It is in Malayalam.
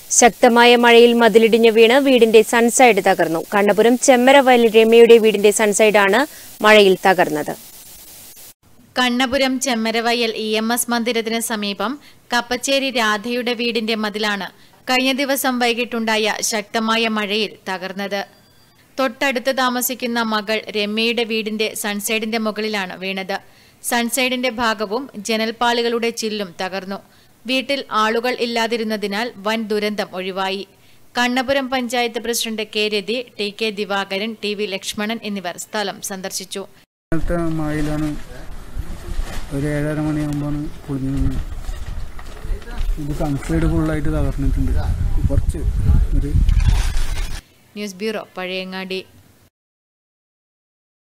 ശക്തമായ മഴയിൽ മതിലിടിഞ്ഞു വീണ് വീടിന്റെ സൺസൈഡ് തകർന്നു കണ്ണപുരം ചെമ്മരവയൽ രമ്യയുടെ വീടിന്റെ സൺസൈഡാണ് മഴയിൽ തകർന്നത് Kannapuram Chemmaravayal E M S മന്ദിരത്തിന് സമീപം കപ്പച്ചേരി രാധയുടെ വീടിന്റെ മതിലാണ് കഴിഞ്ഞ ദിവസം വൈകിട്ടുണ്ടായ ശക്തമായ മഴയിൽ തകർന്നത് തൊട്ടടുത്ത് താമസിക്കുന്ന മകൾ രമ്യയുടെ വീടിന്റെ സൺസൈഡിന്റെ മുകളിലാണ് വീണത് സൺസൈഡിന്റെ ഭാഗവും ജനൽപ്പാളികളുടെ ചില്ലും തകർന്നു വീട്ടിൽ ആളുകൾ ഇല്ലാതിരുന്നതിനാൽ വൻ ദുരന്തം ഒഴിവായി Kannapuram panchayat president K Rathi T K Divakaran T V Lakshmanan എന്നിവർ സ്ഥലം സന്ദർശിച്ചു ഇന്നലത്തെ മഴയിലാണ് ഒരു ഏഴര മണിയാകുമ്പോൾ പൊളിഞ്ഞു വീണത്. ഇത് സൺസൈഡ് ഫുള്ളായിട്ട് തകർന്നിട്ടുണ്ട് കുറച്ച് ഒരു ന്യൂസ് ബ്യൂറോ പഴയങ്ങാടി